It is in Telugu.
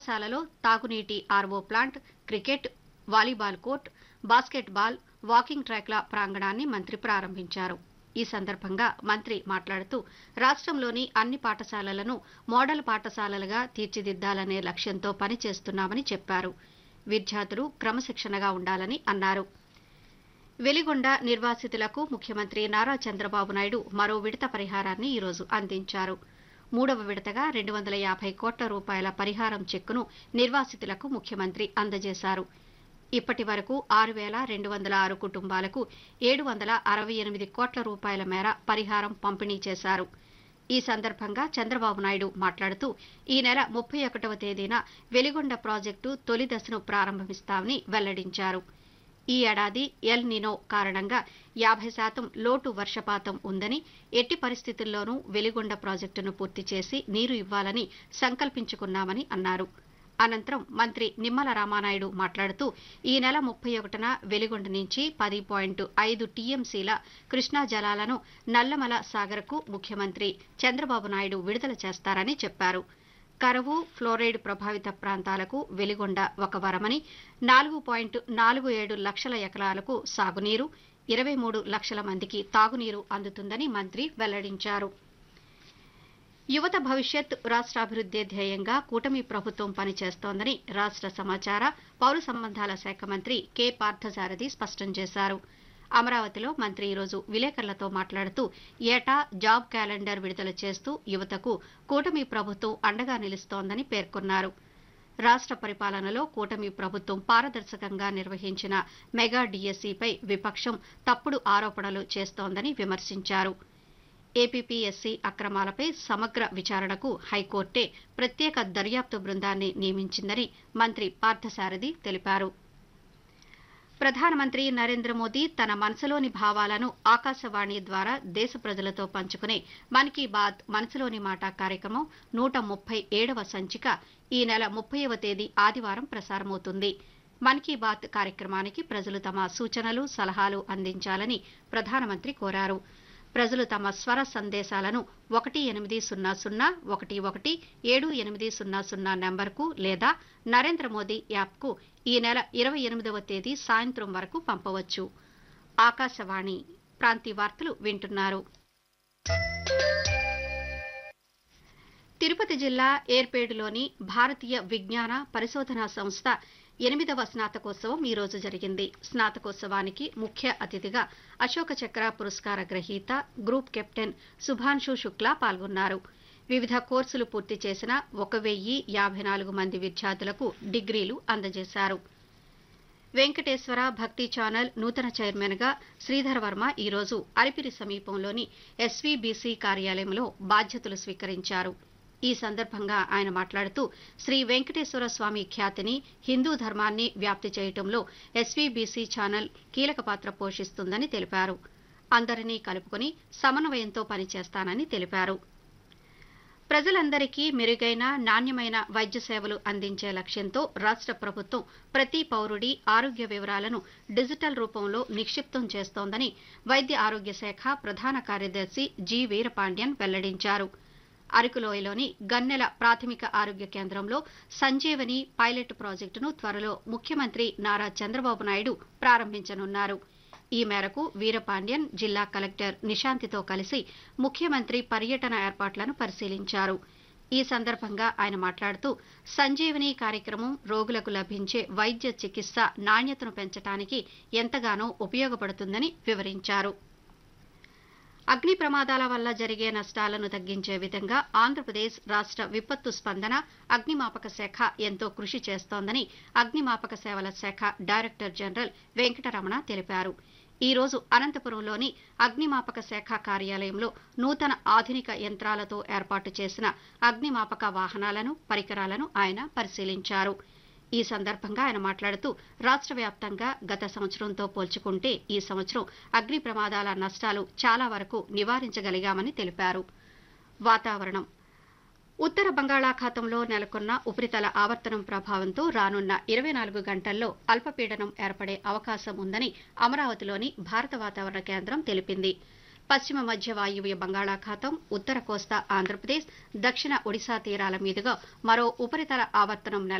పాఠశాలలో తాగునీటి RO plant cricket volleyball court basketball walking ట్రాక్ల ప్రాంగణాన్ని మంత్రి ప్రారంభించారు ఈ సందర్భంగా మంత్రి మాట్లాడుతూ రాష్ట్రంలోని అన్ని పాఠశాలలను మోడల్ పాఠశాలలుగా తీర్చిదిద్దాలనే లక్ష్యంతో పనిచేస్తున్నామని చెప్పారు విద్యార్థులు క్రమశిక్షణగా ఉండాలని అన్నారు వెలిగొండ నిర్వాసితులకు ముఖ్యమంత్రి నారా చంద్రబాబు నాయుడు మరో విడత పరిహారాన్ని ఈరోజు అందించారు మూడవ విడతగా రెండు వందల యాభై కోట్ల రూపాయల పరిహారం చెక్కును నిర్వాసితులకు ముఖ్యమంత్రి అందజేశారు ఇప్పటి వరకు ఆరు వేల రెండు వందల ఆరు కుటుంబాలకు ఏడు వందల అరవై ఎనిమిది కోట్ల రూపాయల మేర పరిహారం పంపిణీ చేశారు ఈ సందర్భంగా చంద్రబాబు నాయుడు మాట్లాడుతూ ఈ నెల ముప్పై ఒకటవ తేదీన వెలిగొండ ప్రాజెక్టు తొలి దశను ప్రారంభిస్తామని వెల్లడించారు ఈ ఏడాది ఎల్ నినో కారణంగా యాభై శాతం లోటు వర్షపాతం ఉందని ఎట్టి పరిస్థితుల్లోనూ వెలిగొండ ప్రాజెక్టును పూర్తి చేసి నీరు ఇవ్వాలని సంకల్పించుకున్నామని అన్నారు అనంతరం మంత్రి నిమ్మల రామానాయుడు మాట్లాడుతూ ఈ నెల ముప్పై ఒకటిన వెలిగొండ నుంచి పది పాయింట్ ఐదు టీఎంసీల కృష్ణా జలాలను నల్లమల సాగర్కు ముఖ్యమంత్రి చంద్రబాబు నాయుడు విడుదల చేస్తారని చెప్పారు కరువు ఫ్లోరైడ్ ప్రభావిత ప్రాంతాలకు వెలిగొండ ఒక వరమని నాలుగు పాయింట్ నాలుగు ఏడు లక్షల ఎకరాలకు సాగునీరు ఇరవై మూడు లక్షల మందికి తాగునీరు అందుతుందని మంత్రి వెల్లడించారు యువత భవిష్యత్ రాష్ట్రాభివృద్దే ధ్యేయంగా కూటమి ప్రభుత్వం పనిచేస్తోందని రాష్ట్ర సమాచార పౌర సంబంధాల శాఖ మంత్రి కె పార్థసారథి స్పష్టం చేశారు అమరావతిలో మంత్రి ఈరోజు విలేకరులతో మాట్లాడుతూ ఏటా జాబ్ క్యాలెండర్ విడుదల చేస్తూ యువతకు కూటమి ప్రభుత్వం అండగా నిలుస్తోందని పేర్కొన్నారు రాష్ట్ర పరిపాలనలో కూటమి ప్రభుత్వం పారదర్శకంగా నిర్వహించిన మెగా డిఎస్సీపై విపక్షం తప్పుడు ఆరోపణలు చేస్తోందని విమర్శించారు ఏపీపీఎస్సీ అక్రమాలపై సమగ్ర విచారణకు హైకోర్టే ప్రత్యేక దర్యాప్తు బృందాన్ని నియమించిందని మంత్రి పార్థసారథి తెలిపారు ప్రధానమంత్రి నరేంద్ర మోదీ తన మనసులోని భావాలను ఆకాశవాణి ద్వారా దేశ ప్రజలతో పంచుకునే మన్ కీ బాత్ మనసులోని మాట కార్యక్రమం నూట ముప్పై ఏడవ సంచిక ఈ నెల ముప్పైవ తేదీ ఆదివారం ప్రసారమవుతుంది మన్ కీ బాత్ కార్యక్రమానికి ప్రజలు తమ సూచనలు సలహాలు అందించాలని ప్రధానమంత్రి కోరారు ప్రజలు తమ స్వర సందేశాలను ఒకటి ఎనిమిది సున్నా సున్నా ఒకటి ఒకటి ఏడు ఎనిమిది సున్నా సున్నా నెంబర్కు లేదా నరేంద్ర మోదీ యాప్కు ఈ నెల ఇరవై ఎనిమిదవ తేదీ సాయంత్రం వరకు పంపవచ్చు ఆకాశవాణి ప్రాంతీయ వార్తలు వింటున్నారు తిరుపతి జిల్లా ఏర్పేడులోని భారతీయ విజ్ఞాన పరిశోధనా సంస్థ ఎనిమిదవ స్నాతకోత్సవం ఈ రోజు జరిగింది స్నాతకోత్సవానికి ముఖ్య అతిథిగా అశోక చక్ర పురస్కార గ్రహీత గ్రూప్ కెప్టెన్ సుభాన్షు శుక్లా పాల్గొన్నారు వివిధ కోర్సులు పూర్తి చేసిన ఒక వెయ్యి యాభై నాలుగు మంది విద్యార్థులకు డిగ్రీలు అందజేశారు వెంకటేశ్వర భక్తి ఛానల్ నూతన చైర్మన్ గా శ్రీధర్ వర్మ ఈరోజు అరిపిరి సమీపంలోని ఎస్వీబీసీ కార్యాలయంలో బాధ్యతలు స్వీకరించారు ఈ సందర్భంగా ఆయన మాట్లాడుతూ శ్రీ వెంకటేశ్వర స్వామి ఖ్యాతిని హిందూ ధర్మాన్ని వ్యాప్తి చేయటంలో ఎస్వీబీసీ ఛానల్ కీలక పాత్ర పోషిస్తుందని తెలిపారు అందరినీ కలుపుకొని సమన్వయంతో పనిచేస్తానని తెలిపారు ప్రజలందరికీ మెరుగైన నాణ్యమైన వైద్య సేవలు అందించే లక్ష్యంతో రాష్ట్ర ప్రభుత్వం ప్రతి పౌరుడి ఆరోగ్య వివరాలను డిజిటల్ రూపంలో నిక్షిప్తం చేస్తోందని వైద్య ఆరోగ్య శాఖ ప్రధాన కార్యదర్శి జి వీరపాండ్యన్ వెల్లడించారు అరకులోయలోని గన్నెల ప్రాథమిక ఆరోగ్య కేంద్రంలో సంజీవని పైలట్ ప్రాజెక్టును త్వరలో ముఖ్యమంత్రి నారా చంద్రబాబు నాయుడు ప్రారంభించనున్నారు ఈ మేరకు వీరపాండ్యన్ జిల్లా కలెక్టర్ నిశాంతితో కలిసి ముఖ్యమంత్రి పర్యటన ఏర్పాట్లను పరిశీలించారు ఈ సందర్భంగా ఆయన మాట్లాడుతూ సంజీవని కార్యక్రమం రోగులకు లభించే వైద్య చికిత్స నాణ్యతను పెంచడానికి ఎంతగానో ఉపయోగపడుతుందని వివరించారు అగ్ని ప్రమాదాల వల్ల జరిగే నష్టాలను తగ్గించే విధంగా ఆంధ్రప్రదేశ్ రాష్ట్ర విపత్తు స్పందన అగ్నిమాపక శాఖ ఎంతో కృషి చేస్తోందని అగ్నిమాపక సేవల శాఖ డైరెక్టర్ జనరల్ వెంకటరమణ తెలిపారు ఈ రోజు అనంతపురంలోని అగ్నిమాపక శాఖ కార్యాలయంలో నూతన ఆధునిక యంత్రాలతో ఏర్పాటు చేసిన అగ్నిమాపక వాహనాలను పరికరాలను ఆయన పరిశీలించారు ఈ సందర్భంగా ఆయన మాట్లాడుతూ రాష్ట్ర వ్యాప్తంగా గత సంవత్సరంతో పోల్చుకుంటే ఈ సంవత్సరం అగ్ని ప్రమాదాల నష్టాలు చాలా వరకు నివారించగలిగామని తెలిపారు వాతావరణం ఉత్తర బంగాళాఖాతంలో నెలకొన్న ఉపరితల ఆవర్తనం ప్రభావంతో రానున్న ఇరవై నాలుగు గంటల్లో అల్పపీడనం ఏర్పడే అవకాశం ఉందని అమరావతిలోని భారత వాతావరణ కేంద్రం తెలిపింది పశ్చిమ మధ్య వాయువ్య బంగాళాఖాతం ఉత్తర కోస్తా ఆంధ్రప్రదేశ్ దక్షిణ ఒడిశా తీరాల మీదుగా మరో ఉపరితల ఆవర్తనం నెల